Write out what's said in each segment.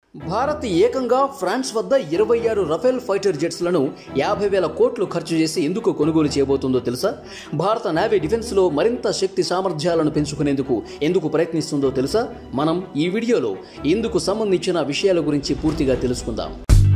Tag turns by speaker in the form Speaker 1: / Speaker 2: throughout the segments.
Speaker 1: భారత్ ఏకంగా ఫ్రాన్స్ వద్ద ఇరవై ఆరు రఫేల్ ఫైటర్ జెట్స్లను యాభై వేల కోట్లు ఖర్చు చేసి ఎందుకు కొనుగోలు చేయబోతుందో తెలుసా భారత నేవీ డిఫెన్స్లో మరింత శక్తి సామర్థ్యాలను పెంచుకునేందుకు ఎందుకు ప్రయత్నిస్తుందో తెలుసా మనం ఈ వీడియోలో ఇందుకు సంబంధించిన విషయాల గురించి పూర్తిగా తెలుసుకుందాం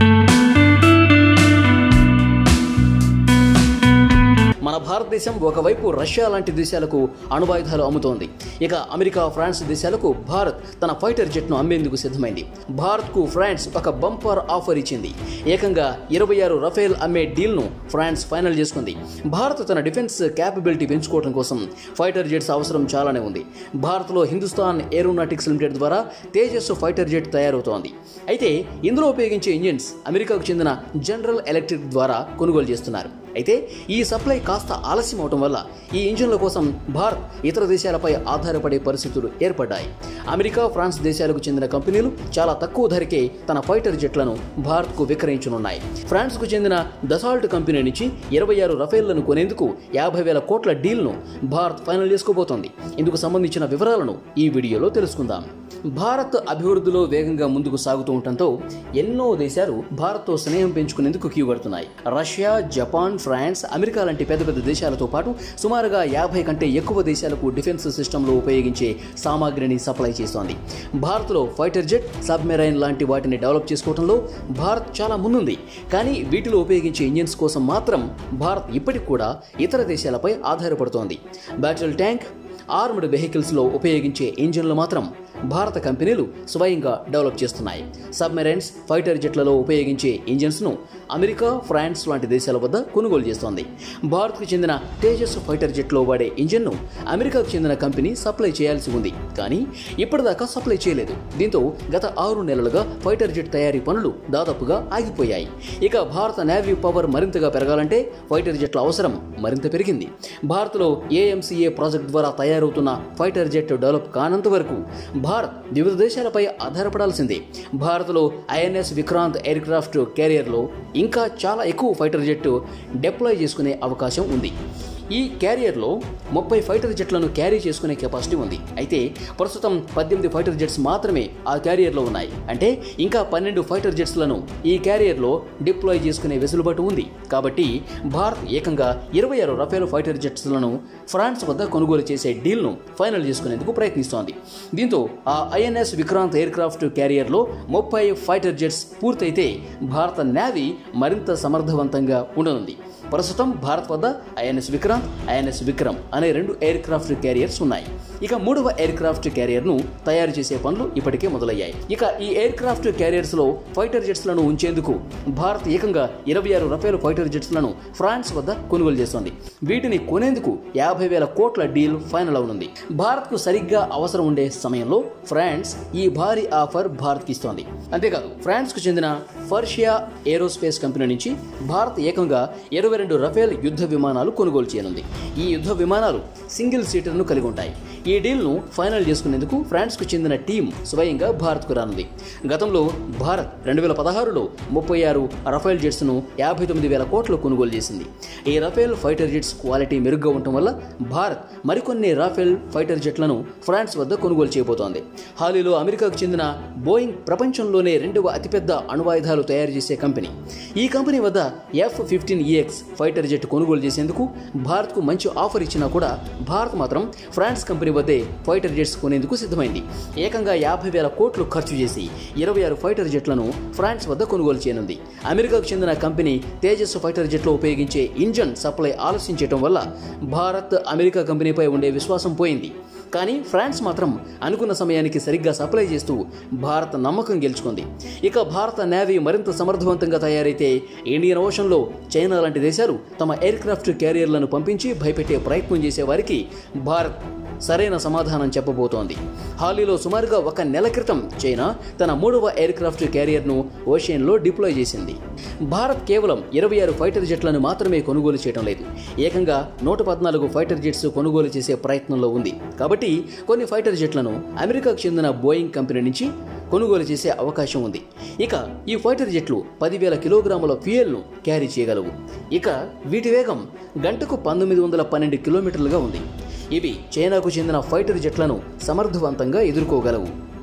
Speaker 1: మన భారతదేశం ఒకవైపు రష్యా లాంటి దేశాలకు అణువాయుధాలు అమ్ముతోంది ఇక అమెరికా ఫ్రాన్స్ దేశాలకు భారత్ తన ఫైటర్ జెట్ను అమ్మేందుకు సిద్ధమైంది భారత్కు ఫ్రాన్స్ ఒక బంపర్ ఆఫర్ ఇచ్చింది ఏకంగా ఇరవై ఆరు రఫేల్ అమ్మే డీల్ను ఫ్రాన్స్ ఫైనల్ చేసుకుంది భారత్ తన డిఫెన్స్ క్యాపబిలిటీ పెంచుకోవడం కోసం ఫైటర్ జెట్స్ అవసరం చాలానే ఉంది భారత్లో హిందుస్థాన్ ఏరోనాటిక్స్ లిమిటెడ్ ద్వారా తేజస్ ఫైటర్ జెట్ తయారవుతోంది అయితే ఇందులో ఉపయోగించే ఇంజిన్స్ అమెరికాకు చెందిన జనరల్ ఎలక్ట్రిక్ ద్వారా కొనుగోలు చేస్తున్నారు అయితే ఈ సప్లై కాస్త ఆలస్యం అవటం వల్ల ఈ ఇంజిన్ల కోసం భారత్ ఇతర దేశాలపై ఆధారపడే పరిస్థితులు ఏర్పడ్డాయి అమెరికా ఫ్రాన్స్ దేశాలకు చెందిన కంపెనీలు చాలా తక్కువ ధరకే తన ఫైటర్ జెట్లను భారత్కు విక్రయించనున్నాయి ఫ్రాన్స్కు చెందిన దసాల్ట్ కంపెనీ నుంచి ఇరవై ఆరు రఫేళ్లను కొనేందుకు యాభై వేల కోట్ల డీల్ను భారత్ ఫైనల్ చేసుకోబోతోంది ఇందుకు సంబంధించిన వివరాలను ఈ వీడియోలో తెలుసుకుందాం భారత్ అభివృద్ధిలో వేగంగా ముందుకు సాగుతూ ఉండటంతో ఎన్నో దేశాలు భారత్తో స్నేహం పెంచుకునేందుకు క్యూ కడుతున్నాయి రష్యా జపాన్ ఫ్రాన్స్ అమెరికా లాంటి పెద్ద పెద్ద దేశాలతో పాటు సుమారుగా యాభై కంటే ఎక్కువ దేశాలకు డిఫెన్స్ సిస్టంలో ఉపయోగించే సామాగ్రిని సప్లై చేస్తోంది భారత్లో ఫైటర్ జెట్ సబ్మెరైన్ లాంటి వాటిని డెవలప్ చేసుకోవడంలో భారత్ చాలా ముందుంది కానీ వీటిలో ఉపయోగించే ఇంజిన్స్ కోసం మాత్రం భారత్ ఇప్పటికి కూడా ఇతర దేశాలపై ఆధారపడుతోంది బ్యాటిల్ ట్యాంక్ ఆర్మ్డ్ వెహికల్స్లో ఉపయోగించే ఇంజిన్లు మాత్రం భారత కంపెనీలు స్వయంగా డెవలప్ చేస్తున్నాయి సబ్మెరైన్స్ ఫైటర్ జెట్లలో ఉపయోగించే ఇంజిన్స్ను అమెరికా ఫ్రాన్స్ లాంటి దేశాల వద్ద కొనుగోలు చేస్తోంది భారత్కు చెందిన తేజస్ ఫైటర్ జెట్లో వాడే ఇంజిన్ను అమెరికాకు చెందిన కంపెనీ సప్లై చేయాల్సి ఉంది కానీ ఇప్పటిదాకా సప్లై చేయలేదు దీంతో గత ఆరు నెలలుగా ఫైటర్ జెట్ తయారీ పనులు దాదాపుగా ఆగిపోయాయి ఇక భారత నేవీ పవర్ మరింతగా పెరగాలంటే ఫైటర్ జెట్ల అవసరం మరింత పెరిగింది భారత్లో ఏఎంసీఏ ప్రాజెక్ట్ ద్వారా తయారవుతున్న ఫైటర్ జెట్ డెవలప్ కానంత వరకు భారత్ వివిధ దేశాలపై ఆధారపడాల్సిందే భారత్లో ఐఎన్ఎస్ విక్రాంత్ ఎయిర్ క్రాఫ్ట్ క్యారియర్లో ఇంకా చాలా ఎక్కువ ఫైటర్ జెట్ డిప్లాయ్ చేసుకునే అవకాశం ఉంది ఈ క్యారియర్లో ముప్పై ఫైటర్ జెట్లను క్యారీ చేసుకునే కెపాసిటీ ఉంది అయితే ప్రస్తుతం పద్దెనిమిది ఫైటర్ జెట్స్ మాత్రమే ఆ క్యారియర్లో ఉన్నాయి అంటే ఇంకా పన్నెండు ఫైటర్ జెట్స్లను ఈ క్యారియర్లో డిప్లాయ్ చేసుకునే వెసులుబాటు ఉంది కాబట్టి భారత్ ఏకంగా ఇరవై ఆరు రఫేల్ ఫైటర్ జెట్స్లను ఫ్రాన్స్ వద్ద కొనుగోలు చేసే డీల్ను ఫైనల్ చేసుకునేందుకు ప్రయత్నిస్తోంది దీంతో ఆ ఐఎన్ఎస్ విక్రాంత్ ఎయిర్ క్రాఫ్ట్ క్యారియర్లో ముప్పై ఫైటర్ జెట్స్ పూర్తయితే భారత నేవీ మరింత సమర్థవంతంగా ఉండనుంది ప్రస్తుతం భారత్ వద్ద ఐఎన్ఎస్ విక్రాంత్ ఐఎన్ఎస్ విక్రమ్ అనే రెండు ఎయిర్ క్రాఫ్ట్ క్యారియర్స్ ఉన్నాయి ఇక మూడవ ఎయిర్ క్రాఫ్ట్ క్యారియర్ను తయారు చేసే పనులు ఇప్పటికే మొదలయ్యాయి ఇక ఈ ఎయిర్ క్రాఫ్ట్ క్యారియర్స్లో ఫైటర్ జెట్స్లను ఉంచేందుకు భారత్ ఏకంగా ఇరవై ఆరు రఫేల్ ఫైటర్ జెట్స్లను ఫ్రాన్స్ వద్ద కొనుగోలు చేస్తోంది వీటిని కొనేందుకు యాభై వేల కోట్ల డీల్ ఫైనల్ అవనుంది భారత్కు సరిగ్గా అవసరం ఉండే సమయంలో ఫ్రాన్స్ ఈ భారీ ఆఫర్ భారత్కి ఇస్తోంది అంతేకాదు ఫ్రాన్స్కు చెందిన ఫర్షియా ఏరోస్పేస్ కంపెనీ నుంచి భారత్ ఏకంగా ఇరవై రెండు రఫేల్ యుద్ధ విమానాలు కొనుగోలు చేయనుంది ఈ యుద్ధ విమానాలు సింగిల్ సీటర్ను కలిగి ఉంటాయి ఈ డీల్ను ఫైనల్ చేసుకునేందుకు ఫ్రాన్స్కు చెందిన టీం స్వయంగా భారత్కు రానుంది గతంలో భారత్ రెండు వేల పదహారులో ముప్పై ఆరు రఫేల్ జెట్స్ను యాభై తొమ్మిది వేల కోట్లు కొనుగోలు చేసింది ఈ రఫేల్ ఫైటర్ జెట్స్ క్వాలిటీ మెరుగ్గా ఉండటం వల్ల భారత్ మరికొన్ని రాఫెల్ ఫైటర్ జెట్లను ఫ్రాన్స్ వద్ద కొనుగోలు చేయబోతోంది హాలీలో అమెరికాకు చెందిన బోయింగ్ ప్రపంచంలోనే రెండవ అతిపెద్ద అణువాయుధాలు తయారు చేసే కంపెనీ ఈ కంపెనీ వద్ద F fifteen EX fighter jet కొనుగోలు చేసేందుకు భారత్కు మంచి ఆఫర్ ఇచ్చినా కూడా భారత్ మాత్రం ఫ్రాన్స్ కంపెనీ వద్దే ఫైటర్ జెట్స్ కొనేందుకు సిద్ధమైంది ఏకంగా యాభై వేల కోట్లు ఖర్చు చేసి ఇరవై ఆరు ఫైటర్ జెట్లను ఫ్రాన్స్ వద్ద కొనుగోలు చేయనుంది అమెరికాకు చెందిన కంపెనీ తేజస్ ఫైటర్ జెట్లో ఉపయోగించే ఇంజన్ సప్లై ఆలస్యం చేయడం వల్ల భారత్ అమెరికా కంపెనీపై ఉండే విశ్వాసం పోయింది కానీ ఫ్రాన్స్ మాత్రం అనుకున్న సమయానికి సరిగ్గా సప్లై చేస్తూ భారత్ నమ్మకం గెలుచుకుంది ఇక భారత నేవీ మరింత సమర్థవంతంగా తయారైతే ఇండియన్ ఓషన్లో చైనా లాంటి దేశాలు తమ ఎయిర్ క్రాఫ్ట్ క్యారియర్లను పంపించి భయపెట్టే ప్రయత్నం చేసే వారికి భారత్ సరైన సమాధానం చెప్పబోతోంది హాలీలో సుమారుగా ఒక నెల క్రితం చైనా తన మూడవ ఎయిర్ క్రాఫ్ట్ క్యారియర్ను ఓషియన్లో డిప్లాయ్ చేసింది భారత్ కేవలం ఇరవై ఆరు ఫైటర్ జెట్లను మాత్రమే కొనుగోలు చేయడం లేదు ఏకంగా నూట పద్నాలుగు ఫైటర్ జెట్స్ కొనుగోలు చేసే ప్రయత్నంలో ఉంది కాబట్టి కొన్ని ఫైటర్ జెట్లను అమెరికాకు చెందిన బోయింగ్ కంపెనీ నుంచి కొనుగోలు చేసే అవకాశం ఉంది ఇక ఈ ఫైటర్ జెట్లు పదివేల కిలోగ్రాముల ఫ్యూయల్ను క్యారీ చేయగలవు ఇక వీటి వేగం గంటకు పంతొమ్మిది వందల పన్నెండు కిలోమీటర్లుగా ఉంది ఇవి చైనాకు చెందిన ఫైటర్ జెట్లను సమర్థవంతంగా ఎదుర్కోగలవు